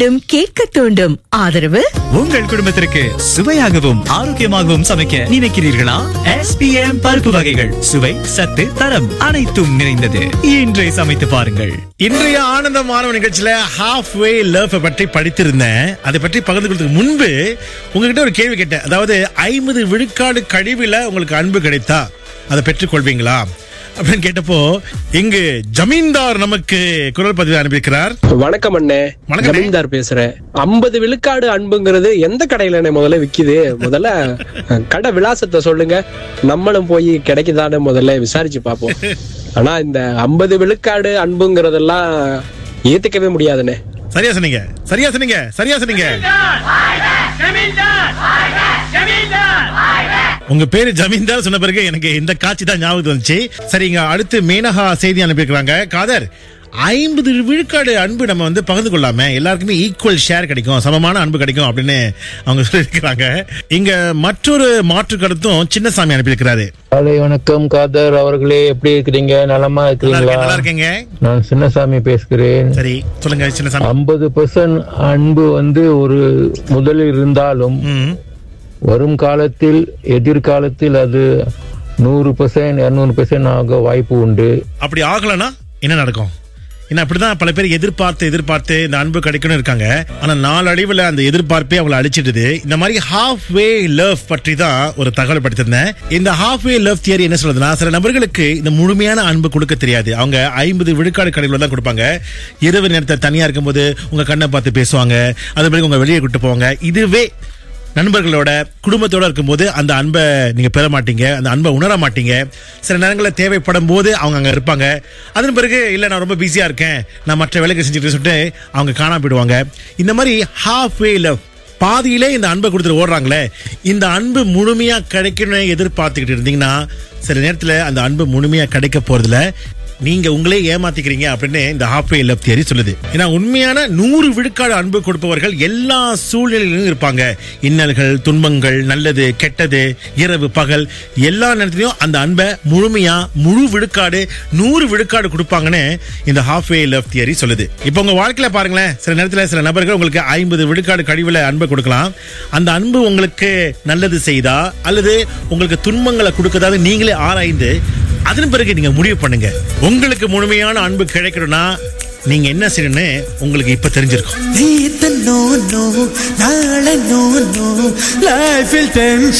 தூண்டும் கேட்க தூண்டும் ஆதரவு உங்கள் குடும்பத்திற்கு சுவையாகவும் ஆரோக்கியமாகவும் சமைக்க நினைக்கிறீர்களா SPM பருப்பு வகைகள் சுவை சத்து தரம் அனைத்தும் நிறைந்தது இன்றே சமைத்து பாருங்கள் இன்றைய ஆனந்த மாணவ நிகழ்ச்சியில ஹாஃப் வே லவ் பற்றி படித்திருந்தேன் அதை பற்றி பகிர்ந்து கொள்றதுக்கு முன்பு உங்ககிட்ட ஒரு கேள்வி கேட்டேன் அதாவது ஐம்பது விழுக்காடு கழிவுல உங்களுக்கு அன்பு கிடைத்தா அதை பெற்றுக்கொள்வீங்களா அப்படின்னு கேட்டப்போ இங்கு ஜமீன்தார் நமக்கு குரல் பதிவு அனுப்பியிருக்கிறார் வணக்கம் அண்ணே வணக்கம் அண்ணே. ஜமீன்தார் பேசுறேன் ஐம்பது விழுக்காடு அன்புங்கிறது எந்த கடையில அண்ணே முதல்ல விக்குது முதல்ல அஹ், கடை விலாசத்தை சொல்லுங்க நம்மளும் போய் கிடைக்குதான்னு முதல்ல விசாரிச்சு பார்ப்போம் ஆனா இந்த ஐம்பது விழுக்காடு அன்புங்கிறதெல்லாம் ஏத்துக்கவே முடியாதுண்ணே சரியா சொன்னீங்க சரியா சொன்னீங்க சரியா சொன்னீங்க உங்க பேரு ஜமீன்தார் சொன்ன பிறகு எனக்கு இந்த காட்சி தான் ஞாபகம் வந்துச்சு சரிங்க அடுத்து மேனகா செய்தி அனுப்பியிருக்கிறாங்க காதர் ஐம்பது விழுக்காடு அன்பு நம்ம வந்து பகிர்ந்து கொள்ளாம எல்லாருக்குமே ஈக்குவல் ஷேர் கிடைக்கும் சமமான அன்பு கிடைக்கும் அப்படின்னு அவங்க சொல்லியிருக்கிறாங்க இங்க மற்றொரு மாற்று கருத்தும் சின்னசாமி அனுப்பியிருக்கிறாரு காலை வணக்கம் காதர் அவர்களே எப்படி இருக்கிறீங்க நலமா நல்லா இருக்கேன், இருக்கிறீங்களா நல்லா இருக்கீங்க நான் சின்னசாமி பேசுகிறேன் சரி சொல்லுங்க சின்னசாமி ஐம்பது பெர்சன்ட் அன்பு வந்து ஒரு முதலில் இருந்தாலும் ம் வரும் காலத்தில் எதிர்காலத்தில் அது நூறு பெர்சன்ட் இருநூறு பெர்சன்ட் ஆக வாய்ப்பு உண்டு அப்படி ஆகலனா என்ன நடக்கும் ஏன்னா அப்படிதான் பல பேர் எதிர்பார்த்து எதிர்பார்த்து இந்த அன்பு கிடைக்கணும் இருக்காங்க ஆனா நாளடைவுல அந்த எதிர்பார்ப்பே அவங்களை அழிச்சிடுது இந்த மாதிரி ஹாஃப் வே லவ் பற்றி தான் ஒரு தகவல் படித்திருந்தேன் இந்த ஹாஃப் வே லவ் தியரி என்ன சொல்றதுன்னா சில நபர்களுக்கு இந்த முழுமையான அன்பு கொடுக்க தெரியாது அவங்க ஐம்பது விழுக்காடு கடைகள் தான் கொடுப்பாங்க இரவு நேரத்தில் தனியா இருக்கும்போது உங்க கண்ணை பார்த்து பேசுவாங்க அது பிறகு உங்க வெளியே கூட்டு போவாங்க இதுவே நண்பர்களோட குடும்பத்தோட இருக்கும்போது அந்த அன்பை நீங்க பெற மாட்டீங்க அந்த அன்பை உணர மாட்டீங்க சில நேரங்களில் தேவைப்படும் போது அவங்க அங்க இருப்பாங்க அதன் பிறகு இல்ல நான் ரொம்ப பிஸியா இருக்கேன் நான் மற்ற வேலைக்கு செஞ்சுட்டு சொல்லிட்டு அவங்க காணாம போயிடுவாங்க இந்த மாதிரி ஹாஃப் வே லவ் பாதியிலே இந்த அன்பை கொடுத்துட்டு ஓடுறாங்களே இந்த அன்பு முழுமையா கிடைக்கணும்னு எதிர்பார்த்துக்கிட்டு இருந்தீங்கன்னா சில நேரத்துல அந்த அன்பு முழுமையா கிடைக்க போறதுல நீங்க உங்களே ஏமாத்திக்கிறீங்க அப்படின்னு இந்த ஹாஃப் வே லவ் தியரி சொல்லுது ஏன்னா உண்மையான நூறு விழுக்காடு அன்பு கொடுப்பவர்கள் எல்லா சூழ்நிலையிலும் இருப்பாங்க இன்னல்கள் துன்பங்கள் நல்லது கெட்டது இரவு பகல் எல்லா நேரத்திலையும் அந்த அன்பை முழுமையா முழு விழுக்காடு நூறு விழுக்காடு கொடுப்பாங்கன்னு இந்த ஹாஃப் வே லவ் தியரி சொல்லுது இப்போ உங்க வாழ்க்கையில பாருங்களேன் சில நேரத்துல சில நபர்கள் உங்களுக்கு ஐம்பது விழுக்காடு கழிவுல அன்பை கொடுக்கலாம் அந்த அன்பு உங்களுக்கு நல்லது செய்தா அல்லது உங்களுக்கு துன்பங்களை கொடுக்கதாவது நீங்களே ஆராய்ந்து அதன் பிறகு நீங்க முடிவு பண்ணுங்க உங்களுக்கு முழுமையான அன்பு கிடைக்கணும்னா நீங்க என்ன செய்யணும்னு உங்களுக்கு இப்ப தெரிஞ்சிருக்கும் நீத்த நோ நோ நாளை நோ நோ லைஃபில் டென்ஷன்